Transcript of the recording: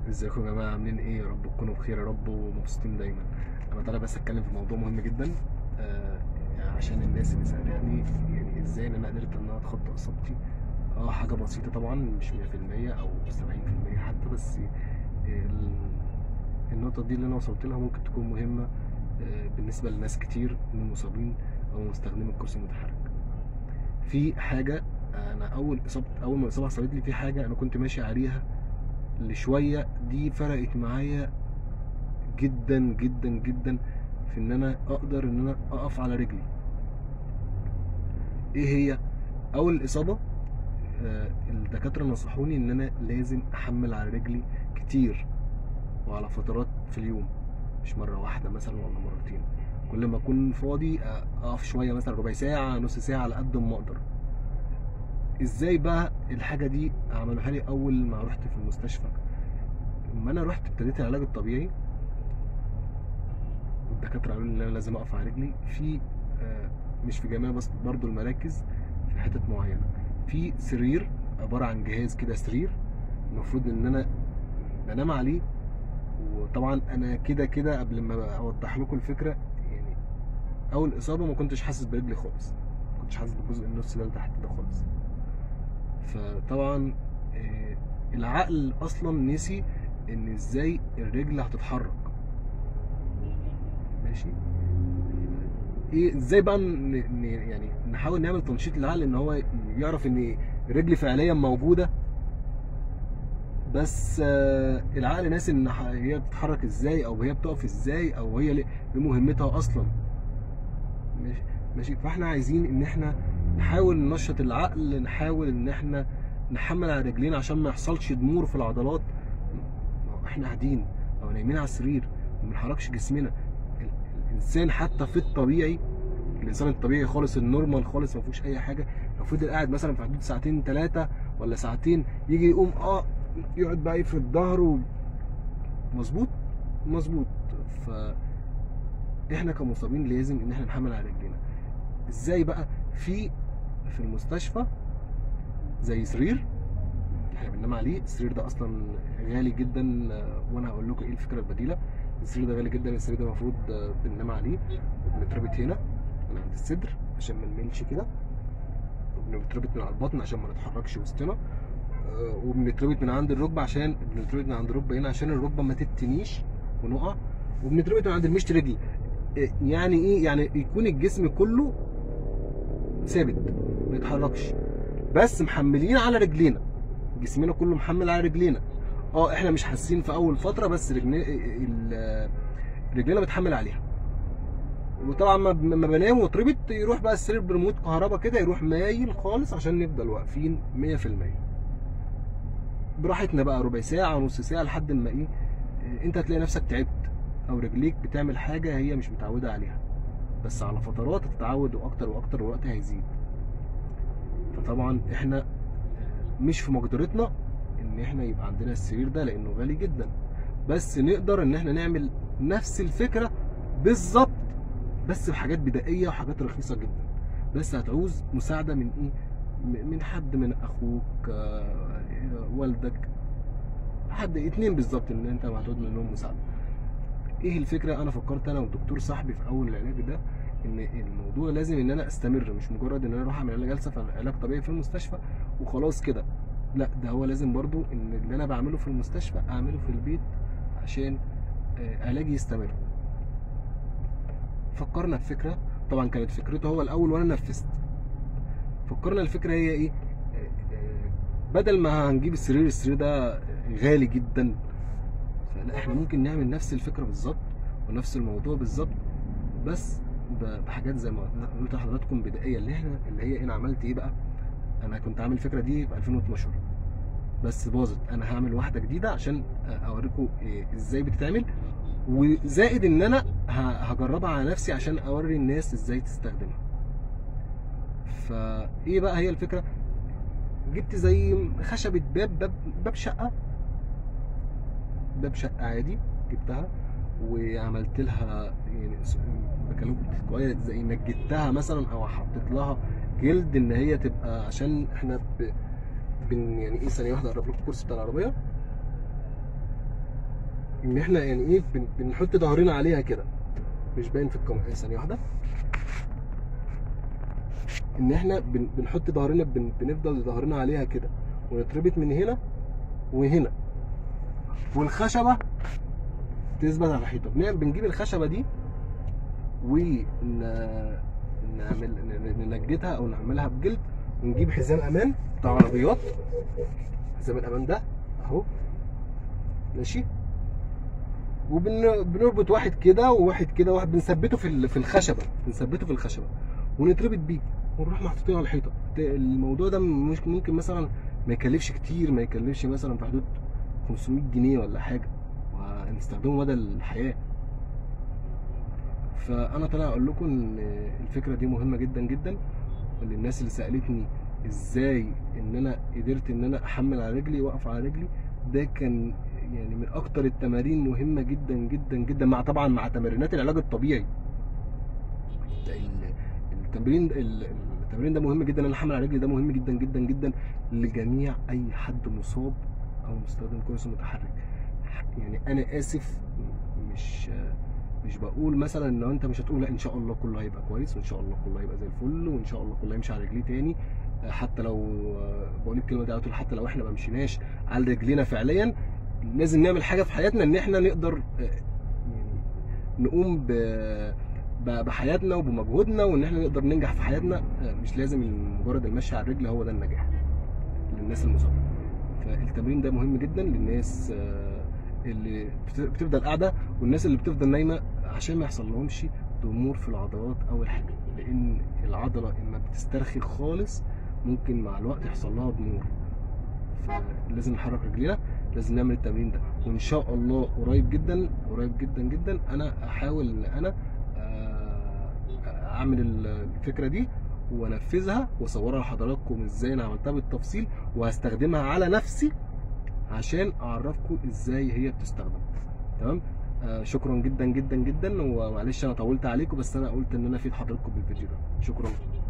ازيكم يا جماعه عاملين ايه يا رب تكونوا بخير يا رب ومبسوطين دايما انا طالع بس اتكلم في موضوع مهم جدا آه عشان الناس اللي سالاني يعني ازاي ان انا قدرت ان انا اتخطى اصابتي اه حاجه بسيطه طبعا مش 100% او 70% حتى بس ال- النقطه دي اللي انا وصلت لها ممكن تكون مهمه آه بالنسبه لناس كتير من المصابين او مستخدمي الكرسي المتحرك في حاجه انا اول اصابه اول ما الاصابه حصلت لي في حاجه انا كنت ماشي عليها لشويه دي فرقت معايا جدا جدا جدا في ان انا اقدر ان انا اقف على رجلي ايه هي اول الاصابه آه، الدكاتره نصحوني ان انا لازم احمل على رجلي كتير وعلى فترات في اليوم مش مره واحده مثلا ولا مرتين كل ما اكون فاضي آه، اقف شويه مثلا ربع ساعه نص ساعه على قد ما اقدر ازاي بقى الحاجه دي عملوها لي اول ما رحت في المستشفى لما انا رحت ابتديت العلاج الطبيعي والدكاتره قالوا لي ان انا لازم اقف على رجلي في آه، مش في جميع بس برضو المراكز في حتت معينه في سرير عباره عن جهاز كده سرير المفروض ان انا بنام عليه وطبعا انا كده كده قبل ما اوضح لكم الفكره يعني اول اصابه ما كنتش حاسس برجلي خالص ما كنتش حاسس بالجزء النص ده اللي تحت ده خالص فطبعا آه، العقل اصلا نسي ان ازاي الرجل هتتحرك ماشي ايه ازاي بقى ن... ن... يعني نحاول نعمل تنشيط للعقل ان هو يعرف ان الرجل فعليا موجوده بس آه، العقل ناسي ان ح- هي بتتحرك ازاي او هي بتقف ازاي او هي ليه ليه مهمتها اصلا ماشي ماشي فاحنا عايزين ان احنا نحاول ننشط العقل نحاول ان احنا نحمل على رجلينا عشان ما يحصلش ضمور في العضلات ما هو احنا قاعدين او نايمين على السرير ما بنحركش جسمنا ال- الانسان حتى في الطبيعي الانسان الطبيعي خالص النورمال خالص ما فيهوش اي حاجه لو فضل قاعد مثلا في حدود ساعتين ثلاثه ولا ساعتين يجي يقوم اه يقعد بقى يفرد ظهره مظبوط مظبوط ف احنا كمصابين لازم ان احنا نحمل على رجلينا ازاي بقى في في المستشفى زي سرير احنا بننام عليه السرير ده اصلا غالي جدا آه، وانا هقول لكم ايه الفكره البديله السرير ده غالي جدا السرير ده المفروض آه، بننام عليه وبنتربط هنا من عند الصدر عشان ما نملش كده وبنتربط من على البطن عشان ما نتحركش وسطنا آه، وبنتربط من عند الركبه عشان بنتربط من عند الركبه هنا عشان الركبه ما تتنيش ونقع وبنتربط من عند المشط رجلي آه، يعني ايه يعني يكون الجسم كله ثابت ما يتحركش بس محملين على رجلينا جسمنا كله محمل على رجلينا اه احنا مش حاسين في اول فتره بس رجلنا ال- رجلنا بتحمل عليها وطبعا ما ما بنام واتربط يروح بقى السرير بريموت كهرباء كده يروح مايل خالص عشان نفضل واقفين 100% براحتنا بقى ربع ساعه نص ساعه لحد ما ايه إيه، انت هتلاقي نفسك تعبت او رجليك بتعمل حاجه هي مش متعوده عليها بس على فترات هتتعود واكتر واكتر والوقت هيزيد فطبعا احنا آه، مش في مقدرتنا ان احنا يبقى عندنا السرير ده لانه غالي جدا بس نقدر ان احنا نعمل نفس الفكره بالظبط بس بحاجات بدائيه وحاجات رخيصه جدا بس هتعوز مساعده من ايه م- من حد من اخوك آه، والدك حد اتنين بالظبط ان انت هتعوز منهم مساعده ايه الفكره انا فكرت انا والدكتور صاحبي في اول العلاج ده ان الموضوع لازم ان انا استمر مش مجرد ان انا اروح اعمل جلسه في علاج طبيعي في المستشفى وخلاص كده لا ده هو لازم برضو ان اللي انا بعمله في المستشفى اعمله في البيت عشان آه، علاجي يستمر فكرنا في فكره طبعا كانت فكرته هو الاول وانا نفذت فكرنا الفكره هي ايه آه، آه، بدل ما هنجيب السرير السرير ده غالي جدا فلا احنا ممكن نعمل نفس الفكره بالظبط ونفس الموضوع بالظبط بس ب- بحاجات زي ما قلت لحضراتكم بدائيه اللي احنا اللي هي انا عملت ايه بقى انا كنت عامل الفكره دي في 2012 بس باظت انا هعمل واحده جديده عشان اوريكم إيه ازاي بتتعمل وزائد ان انا ه- هجربها على نفسي عشان اوري الناس ازاي تستخدمها فايه بقى هي الفكره جبت زي خشبه باب باب, باب شقه باب شقه عادي جبتها وعملت لها يعني س- بكلمكم كويس زي نجدتها مثلا او حطيت لها جلد ان هي تبقى عشان احنا ب... بن يعني ايه ثانيه واحده اقرب لكم الكرسي بتاع العربيه ان احنا يعني ايه بن- بنحط ظهرنا عليها كده مش باين في الكاميرا إيه، ثانيه واحده ان احنا بن- بنحط ظهرنا بن- بنفضل ظهرنا عليها كده ونتربط من هنا وهنا والخشبه تثبت على الحيطه بن- بنجيب الخشبه دي ون نعمل ن- ننجدها او نعملها بجلد ونجيب حزام امان بتاع عربيات حزام الامان ده اهو ماشي وبنربط واحد كده وواحد كده واحد بنثبته في ال- في الخشبه بنثبته في الخشبه ونتربط بيه ونروح محطوطين على الحيطه ت- الموضوع ده مش ممكن مثلا ما يكلفش كتير ما يكلفش مثلا في حدود 500 جنيه ولا حاجه وهنستخدمه مدى الحياه فانا طالع اقول لكم ان الفكره دي مهمه جدا جدا للناس اللي سالتني ازاي ان انا قدرت ان انا احمل على رجلي واقف على رجلي ده كان يعني من اكتر التمارين مهمه جدا جدا جدا مع طبعا مع تمرينات العلاج الطبيعي ده ال- التمرين ال- التمرين ده مهم جدا انا احمل على رجلي ده مهم جدا جدا جدا لجميع اي حد مصاب او مستخدم كرسي متحرك يعني انا اسف مش مش بقول مثلا ان انت مش هتقول لا ان شاء الله كله هيبقى كويس وان شاء الله كله هيبقى زي الفل وان شاء الله كله هيمشي على رجليه تاني حتى لو بقول الكلمه دي على طول حتى لو احنا ما مشيناش على رجلينا فعليا لازم نعمل حاجه في حياتنا ان احنا نقدر آه، يعني نقوم ب ب- بحياتنا وبمجهودنا وان احنا نقدر ننجح في حياتنا آه، مش لازم مجرد المشي على الرجل هو ده النجاح للناس المصابه فالتمرين ده مهم جدا للناس آه، اللي بت- بتفضل قاعده والناس اللي بتفضل نايمه عشان ما يحصل لهمش ضمور في العضلات اول حاجه لان العضله اما بتسترخي خالص ممكن مع الوقت يحصل لها ضمور فلازم نحرك رجلينا لازم نعمل التمرين ده وان شاء الله قريب جدا قريب جدا جدا انا احاول ان انا آه، اعمل الفكره دي وانفذها واصورها لحضراتكم ازاي انا عملتها بالتفصيل وهستخدمها على نفسي عشان اعرفكم ازاي هي بتستخدم تمام آه شكرا جدا جدا جدا ومعلش انا طولت عليكم بس انا قلت ان انا افيد حضراتكم بالفيديو ده شكرا